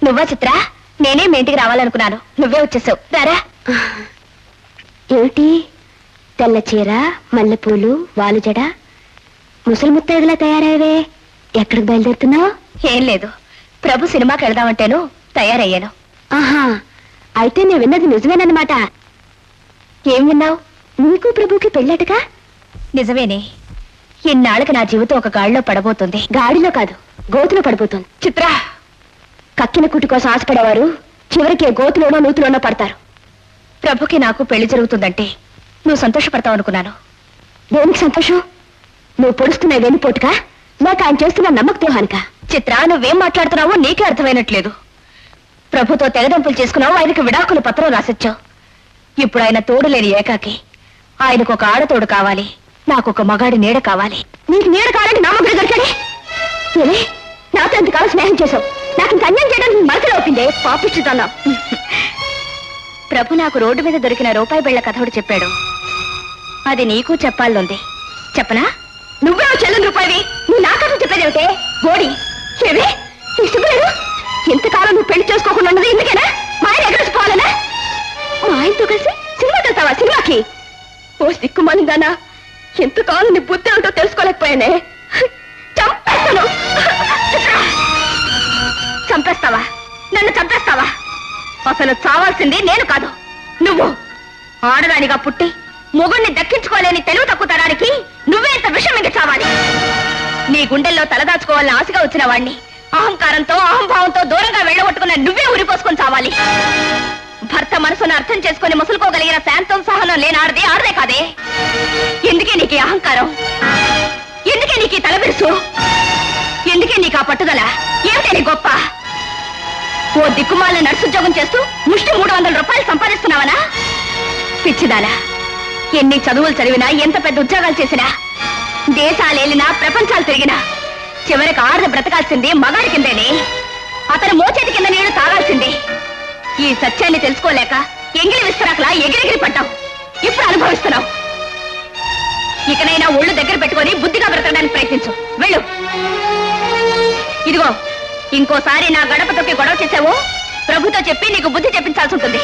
నువ్వా చిత్ర నేనే మీ ఇంటికి రావాలనుకున్నాను నువ్వే వచ్చేసావు రారా ఏమిటి తెల్ల చీర మల్లెపూలు వాలుజడ ముసలి ముత్తైదులా తయారయ్యవే ఎక్కడికి బయలుదేరుతున్నావు ఏం లేదు ప్రభు సినిమాకి వెళదామంటేను తయారయ్యాను ఆహా అయితే నేను విన్నది నిజమేనన్నమాట ఏం విన్నావు నీకు ప్రభుకి పెళ్ళటగా నిజమేనే ఇన్నాళ్ళకి నా జీవితం ఒక గాడిలో పడబోతుంది గాడిలో కాదు గోతులో పడిపోతుంది చిత్ర కక్కిన కుట్టి కోసం ఆశపడేవారు చివరికి గోతులోనో నూతులోనో పడతారు ప్రభుకి నాకు పెళ్లి జరుగుతుందంటే నువ్వు సంతోషపడతావు అనుకున్నాను దేనికి సంతోషం నువ్వు పొడుస్తున్న వెన్నుపోటుగా లేక ఆయన చేస్తున్న నమ్మక ద్రోహానిక చిత్ర నువ్వేం మాట్లాడుతున్నావో నీకే అర్థమైనట్లేదు ప్రభుతో తెగదంపులు చేసుకున్నావు ఆయనకు విడాకుల పత్రం రాసిచ్చావు ఇప్పుడు ఆయన తోడు లేని ఏకాకి ఆయనకు ఒక ఆడతోడు కావాలి నాకు ఒక మగాడి నీడ కావాలి నీకు నీడ కావాలంటే నా మగుడు దొరికాడే ఏమే నాతో ఎంతకాలం స్నేహం చేసావు నాకు ఇంక అన్యాయం చేయడానికి మనసులో ఒప్పిందే పాపిస్తున్నా ప్రభు నాకు రోడ్డు మీద దొరికిన రూపాయి బిళ్ళ కథ ఒకటి చెప్పాడు అది నీకు చెప్పాలనుంది చెప్పనా నువ్వే చెల్లని రూపాయి నువ్వు నా కథ చెప్పేదేమిటే బోడి ఏవే నీ సిగ్గులేదు ఎంతకాలం నువ్వు పెళ్లి చేసుకోకుండా ఉన్నది ఎందుకేనా మా ఆయన ఎక్కడ పోవాలనా మా ఆయనతో కలిసి సినిమాకి వెళ్తావా సినిమాకి ఓ సిక్కుమాలిందానా ఎంతకాలం నీ బుద్ధి ఏమిటో తెలుసుకోలేకపోయానే చంపేస్తాను చంపేస్తావా నన్ను చంపేస్తావా అసలు చావాల్సింది నేను కాదు నువ్వు ఆడదానిగా పుట్టి మొగుణ్ణి దక్కించుకోలేని తెలుగు తక్కువ తరానికి నువ్వే ఇంత విషయం ఇంక చావాలి నీ గుండెల్లో తలదాచుకోవాలని ఆశగా వచ్చిన వాణ్ణి అహంకారంతో అహంభావంతో దూరంగా వెళ్ళగొట్టుకున్న నువ్వే ఉరిపోసుకొని చావాలి భర్త మనసును అర్థం చేసుకుని ముసులుకోగలిగిన శాంతం సహనం లేని ఆడదే ఆడదే కాదే ఎందుకే నీకు ఈ అహంకారం ఎందుకే నీకు ఈ తలబిరుసు ఎందుకే నీకు ఆ పట్టుదల ఏమిటే నీ గొప్ప ఓ దిక్కుమాల నర్సుద్యోగం చేస్తూ ముష్టి మూడు వందల రూపాయలు సంపాదిస్తున్నావనా పిచ్చిదానా ఎన్ని చదువులు చదివినా ఎంత పెద్ద ఉద్యోగాలు చేసినా దేశాలేలినా ప్రపంచాలు తిరిగినా చివరికి ఆడద బ్రతకాల్సింది మగాడి కిందేనే అతను మోచేతి కింద నీళ్లు తాగాల్సింది ఈ సత్యాన్ని తెలుసుకోలేక ఎంగిలి విస్తరాకలా ఎగిరెగిరి పడ్డావు ఇప్పుడు అనుభవిస్తున్నావు ఇకనైనా ఒళ్ళు దగ్గర పెట్టుకొని బుద్ధిగా బ్రతకడానికి ప్రయత్నించు వెళ్ళు ఇదిగో ఇంకోసారి నా గడప తొక్కి గొడవ చేసావో ప్రభుతో చెప్పి నీకు బుద్ధి చెప్పించాల్సి ఉంటుంది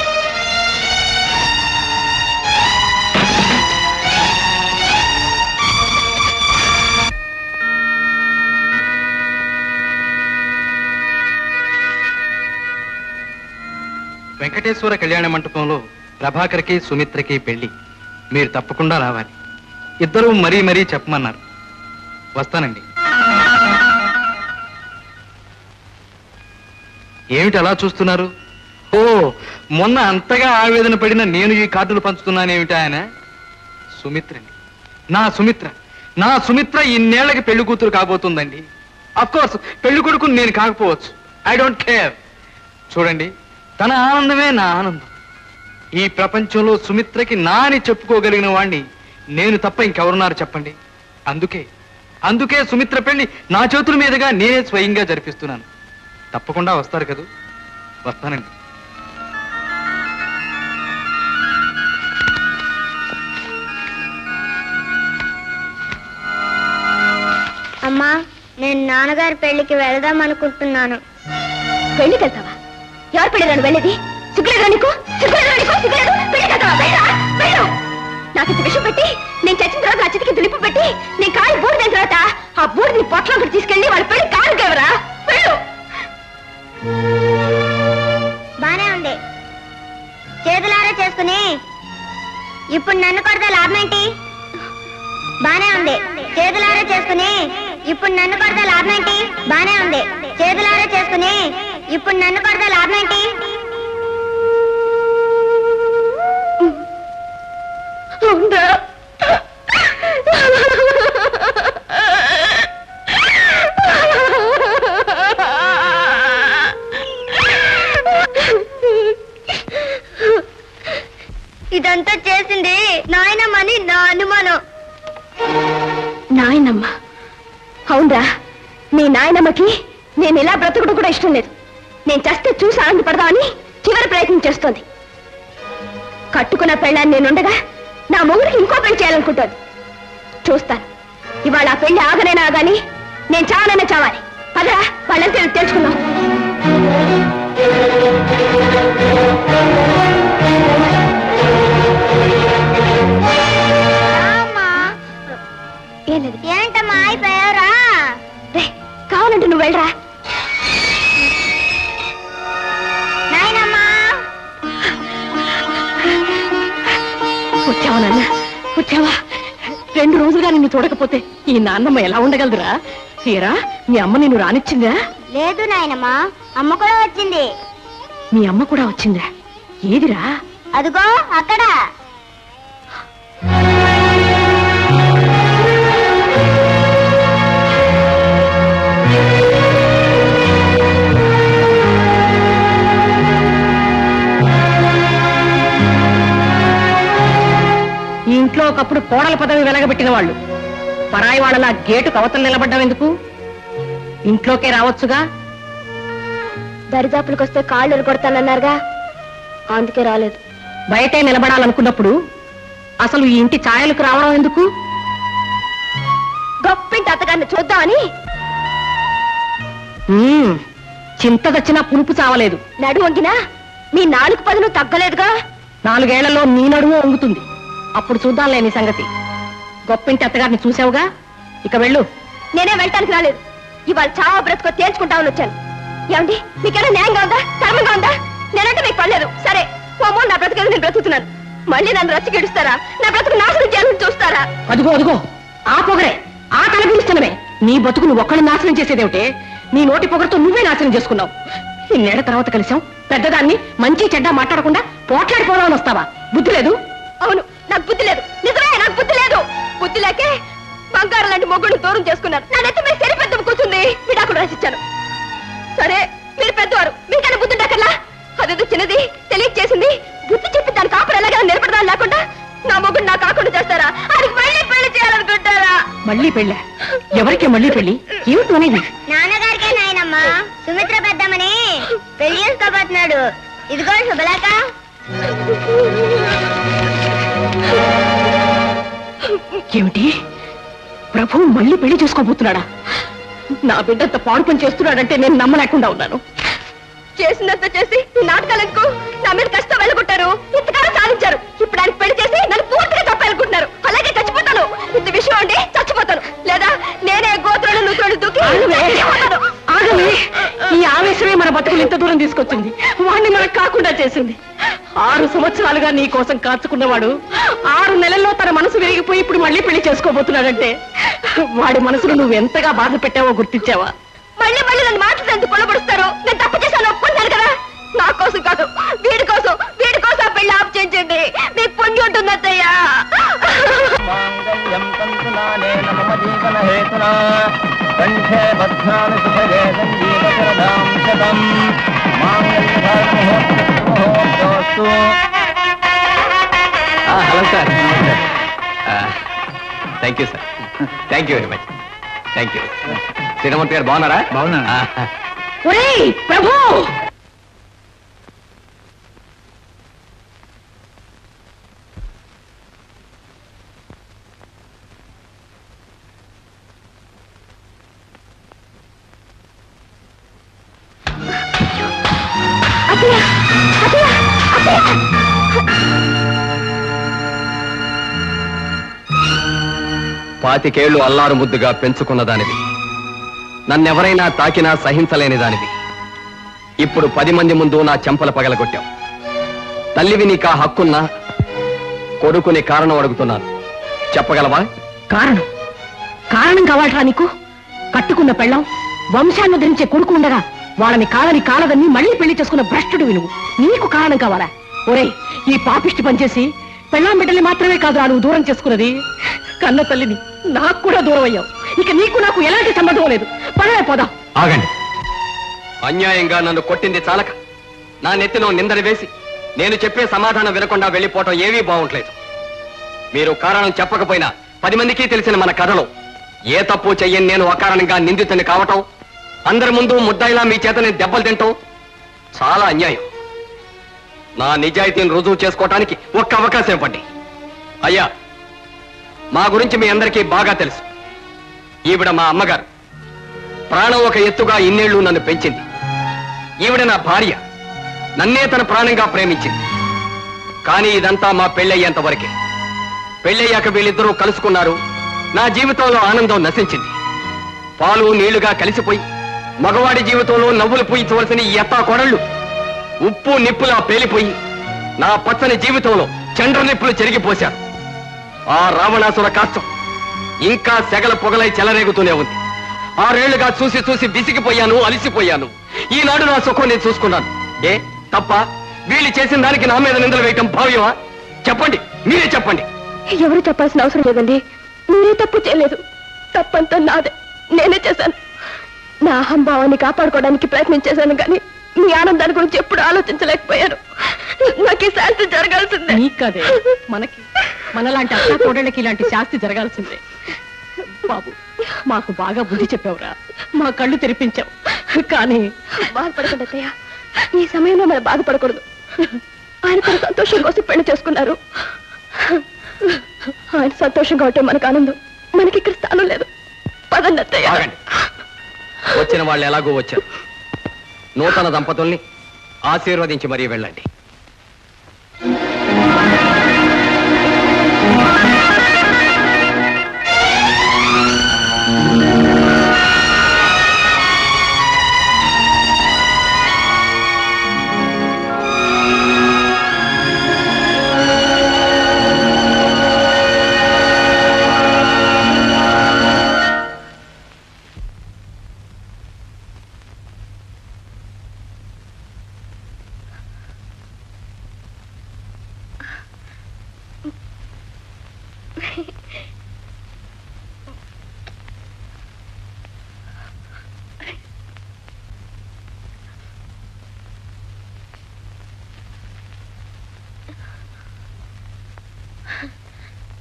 వెంకటేశ్వర కళ్యాణ మంటపంలో ప్రభాకర్కి సుమిత్రకి పెళ్లి మీరు తప్పకుండా రావాలి ఇద్దరూ మరీ మరీ చెప్పమన్నారు వస్తానండి ఏమిటి అలా చూస్తున్నారు ఓ మొన్న అంతగా ఆవేదన పడిన నేను ఈ కార్డులు పంచుతున్నానేమిటి ఆయన సుమిత్రని నా సుమిత్ర నా సుమిత్ర ఇన్నేళ్లకి పెళ్లి కూతురు కాబోతుందండి అఫ్ కోర్స్ పెళ్లి కొడుకు నేను కాకపోవచ్చు ఐ డోంట్ కేర్ చూడండి తన ఆనందమే నా ఆనందం ఈ ప్రపంచంలో సుమిత్రకి నా అని చెప్పుకోగలిగిన వాణ్ణి నేను తప్ప ఇంకెవరున్నారు చెప్పండి అందుకే అందుకే సుమిత్ర పెళ్లి నా చేతుల మీదుగా నేనే స్వయంగా జరిపిస్తున్నాను తప్పకుండా వస్తారు కదూ వస్తానండి అమ్మా నేను నాన్నగారి పెళ్లికి వెళదాం అనుకుంటున్నాను పెళ్లికి వెళ్తావా ఎవరు పెళ్ళిరాను వెళ్ళేది సిగ్గులేదా నీకు సిగ్గులేదా నీకు సిగ్గులేదు పెళ్లికి వెళ్తావా వెళ్ళరా వెళ్ళు నాకు ఇంత విషయం పెట్టి నేను చచ్చిన తర్వాత నా చితికి దులిపు పెట్టి నేను కాలి బూడిదైన తర్వాత ఆ బూడిని పొట్లం తీసుకెళ్ళి వాళ్ళ పెళ్లి కాలు కేవరా వెళ్ళు బానే ఉంది చేతులారా చేసుకుని ఇప్పుడు నన్ను కొడితే లాభం ఏంటి బానే ఉంది చేతులారా చేసుకుని ఇప్పుడు నన్ను కొడితే లాభం ఏంటి బానే ఉంది చేతులారా చేసుకుని ఇప్పుడు నన్ను కొడితే లాభం ఏంటి ఉందా ఇదంతా చేసింది నాయనమ్మని నా అనుమానం నాయనమ్మ అవునరా నీ నాయనమ్మకి నేను ఇలా బ్రతకడం కూడా ఇష్టం లేదు నేను చస్తే చూసి ఆనందపడదామని చివరి ప్రయత్నం చేస్తోంది కట్టుకున్న పెళ్ళాన్ని నేనుండగా నా మొగుడికి ఇంకో పెళ్లి చేయాలనుకుంటోంది చూస్తాను ఇవాళ ఆ పెళ్లి ఆగనైనా ఆగాని నేను చావనైనా చావాలి పదరా వాళ్ళంతా తెలుసుకుందాం ఏం లేదు ఏంటమ్మా అయిపోయారా రే కావాలంటే నువ్వు వెళ్ళరా నాయనమ్మా వచ్చావా నాన్న వచ్చావా రెండు రోజులుగా నిన్ను చూడకపోతే ఈ నాన్నమ్మ ఎలా ఉండగలదురా తీరా మీ అమ్మ నిన్ను రానిచ్చిందా లేదు నాయనమ్మా అమ్మ కూడా వచ్చింది మీ అమ్మ కూడా వచ్చిందా ఏదిరా అదిగో అక్కడ ఈ ఇంట్లో ఒకప్పుడు కోడల పదవి వెలగబెట్టిన వాళ్ళు పరాయి వాళ్ళలా గేటు కవతలు నిలబడ్డం ఎందుకు ఇంట్లోకే రావచ్చుగా దరిదాపులకు వస్తే కాళ్ళు కొడతానన్నారుగా అందుకే రాలేదు బయటే నిలబడాలనుకున్నప్పుడు అసలు ఈ ఇంటి ఛాయలకు రావడం ఎందుకు గొప్పింటి అత్తగారిని చూద్దామని చింతదచ్చినా పులుపు చావలేదు నడు వంగినా మీ నాలుగు పదులు తగ్గలేదుగా నాలుగేళ్లలో నీ నడుము వంగుతుంది అప్పుడు చూద్దాంలే నీ సంగతి గొప్పింటి అత్తగారిని చూసావుగా ఇక వెళ్ళు నేనే వెళ్ళటానికి రాలేదు ఇవాళ చావా బ్రతుకో తేల్చుకుంటామని వచ్చాను ఏమండి మీకేనా న్యాయంగా ఉందా ధర్మంగా ఉందా నేనంటే మీకు పడలేదు సరే ఓమో నా బ్రతుకేది నేను బ్రతుకుతున్నాను మళ్ళీ నన్ను రచ్చి గెడుస్తారా నా బ్రతుకు నాశనం చేయాలని చూస్తారా అదిగో అదిగో ఆ పొగరే ఆ తలపిస్తున్నవే నీ బతుకు నువ్వు ఒక్కడు నాశనం చేసేదేమిటే నీ నోటి పొగరతో నువ్వే నాశనం చేసుకున్నావు ఇన్నేళ్ల తర్వాత కలిసాం పెద్దదాన్ని మంచి చెడ్డ మాట్లాడకుండా పోట్లాడిపోదామని వస్తావా బుద్ధి లేదు అవును నాకు బుద్ధి లేదు నిజమే నాకు బుద్ధి లేదు బుద్ధి లేకే బంగారం లాంటి మొగ్గును దూరం చేసుకున్నాను నా నెత్తి మీద సరి పెద్ద కూర్చుంది విడాకుడు రాసిచ్చాను సరే మీరు పెద్దవారు మీకన్నా బుద్ధి ఉండకల్లా అదేదో చిన్నది తెలియచేసింది బుద్ధి చెప్పి దాని కాపురం ఎలాగైనా నిలబడదాం లేకుండా నా మొగ్గుడు నా కాకుండా చేస్తారా ఆయనకి మళ్ళీ పెళ్లి చేయాలనుకుంటారా మళ్ళీ పెళ్ళ ఎవరికి మళ్ళీ పెళ్లి ఏమిటి అనేది నాన్నగారికే నాయనమ్మా సుమిత్ర పెద్దమ్మని పెళ్లి చేసుకోబోతున్నాడు ఇదిగో శుభలేక ఏమిటి ప్రభు మళ్ళీ పెళ్లి చేసుకోబోతున్నాడా నా బిడ్డంత పాడు పని చేస్తున్నాడంటే నేను నమ్మలేకుండా ఉన్నాను చేసినంత చేసి ఈ నాటకాలు ఎందుకు నా మీద కష్టం వెళ్ళగొట్టారు ఇంతకాలం సాధించారు ఇప్పుడు ఆయనకు పెళ్లి చేసి నన్ను పూర్తిగా చంపాలనుకుంటున్నారు అలాగే చచ్చిపోతాను ఇంత విషయం అండి చచ్చిపోతాను లేదా నేనే గోత్రులు నూతులు దూకి చచ్చిపోతాను. ఆగమే ఈ ఆవేశమే మన బతుకులు ఇంత దూరం తీసుకొచ్చింది వాడిని మనకు కాకుండా చేసింది ఆరు సంవత్సరాలుగా నీ కోసం కాచుకున్నవాడు ఆరు నెలల్లో తన మనసు విరిగిపోయి ఇప్పుడు మళ్ళీ పెళ్లి చేసుకోబోతున్నాడంటే వాడి మనసును నువ్వు ఎంతగా బాధ పెట్టావో గుర్తించావా మళ్ళీ మళ్ళీ నన్ను మాటలు ఎందుకు కొలబడుస్తారు నేను తప్పు చేశాను ఒప్పుకుంటాను కదా నా కోసం కాదు వీడి కోసం వీడి కోసం ఆ పెళ్లి ఆఫ్ చేయించండి మీకు పుణ్యం ఉంటుంది అత్తయ్యా మాంగళ్యం తంతునానేన మమ జీవన హేతునా కంఠే బధ్నామి సుభగే సంజీవశరదాం శతం మాంగళ్యధారణమహోత్తు hello sir thank you sir thank you very much thank you Sriramurthy garu బాగున్నారా బాగున్నా. ఆ, ఒరేయ్ ప్రభు పాతికేళ్లు అల్లారు ముద్దుగా పెంచుకున్న దానివి నన్నెవరైనా తాకినా సహించలేని దానివి ఇప్పుడు పది మంది ముందు నా చెంపల పగలగొట్టావు తల్లివి నీకా హక్కున్నా కొడుకుని కారణం అడుగుతున్నాను చెప్పగలవా కారణం కారణం కావాలరా నీకు కట్టుకున్న పెళ్ళం వంశాన్ని ధరించే కొడుకు ఉండగా వాళ్ళని కాలని కాలదని మళ్ళీ పెళ్లి చేసుకున్న భ్రష్టుడు నువ్వు నీకు కారణం కావాలా ఒరేయ్ ఈ పాపిష్టి పనిచేసి పెళ్ళాం బిడ్డల్ని మాత్రమే కాదు నువ్వు దూరం చేసుకున్నది కన్న తల్లిని నాకు కూడా దూరం అయ్యావు ఇక నీకు నాకు ఎలాంటి సంబంధం లేదు పదవే పోదాం ఆగండి అన్యాయంగా నన్ను కొట్టింది చాలక నా నెత్తిలో నిందలు వేసి నేను చెప్పే సమాధానం వినకుండా వెళ్ళిపోవటం ఏమీ బాగుంటలేదు మీరు కారణం చెప్పకపోయినా పది మందికి తెలిసిన మన కథలో ఏ తప్పు చెయ్యని నేను అకారణంగా నిందితుని కావటం అందరి ముందు ముద్దాయిలా మీ చేత నేను దెబ్బలు తింటాం చాలా అన్యాయం నా నిజాయితీని రుజువు చేసుకోవటానికి ఒక్క అవకాశం ఇవ్వండి అయ్యా మా గురించి మీ అందరికీ బాగా తెలుసు ఈవిడ మా అమ్మగారు ప్రాణం ఒక ఎత్తుగా ఇన్నేళ్లు నన్ను పెంచింది ఈవిడ నా భార్య నన్నే తన ప్రాణంగా ప్రేమించింది కానీ ఇదంతా మా పెళ్ళయ్యేంత వరకే పెళ్ళయ్యాక వీళ్ళిద్దరూ కలుసుకున్నారు నా జీవితంలో ఆనందం నశించింది పాలు నీళ్లుగా కలిసిపోయి మగవాడి జీవితంలో నవ్వులు పూయించవలసిన ఈ ఎత్తా కొడళ్ళు ఉప్పు నిప్పులా పేలిపోయి నా పచ్చని జీవితంలో చండ్ర నిప్పులు చెరిగిపోశారు ఆ రావణాసుర కాష్టం ఇంకా సెగల పొగలై చెలరేగుతూనే ఉంది ఆరేళ్లుగా చూసి చూసి విసిగిపోయాను అలిసిపోయాను ఈనాడు నా సుఖం నేను చూసుకున్నాను ఏ తప్ప వీళ్ళు చేసిన దానికి నా మీద నిందలు వేయటం భావ్యమా చెప్పండి మీరే చెప్పండి ఎవరు చెప్పాల్సిన అవసరం లేదండి మీరే తప్పు చేయలేదు తప్పంతా నాదే నేనే చేశాను నా అహంభావాన్ని కాపాడుకోవడానికి ప్రయత్నం చేశాను కానీ మీ ఆనందాన్ని గురించి ఎప్పుడు ఆలోచించలేకపోయాను నాకు ఈ శాంతి జరగాల్సిందే నీకు కాదే మనకి మనలాంటి అత్త కోడళ్ళకి ఇలాంటి శాస్తి జరగాల్సిందే బాబు మాకు బాగా బుద్ధి చెప్పావురా మా కళ్ళు తెరిపించావు కానీ బాధపడకండి అత్తయ్య ఈ సమయంలో మనం బాధపడకూడదు ఆయన తన సంతోషం కోసం పెళ్లి చేసుకున్నారు ఆయన సంతోషంగా ఉంటే మనకు ఆనందం మనకి ఇక్కడ స్థానం లేదు పదండి అత్తయ్య ఆగండి వచ్చిన వాళ్ళు ఎలాగో వచ్చారు నూతన దంపతుల్ని ఆశీర్వదించి మరీ వెళ్ళండి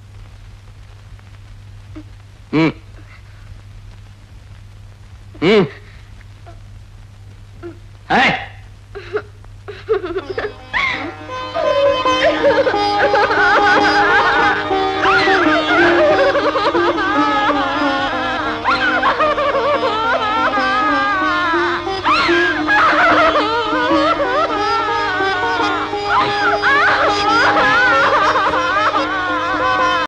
ఉమ్. ఉమ్.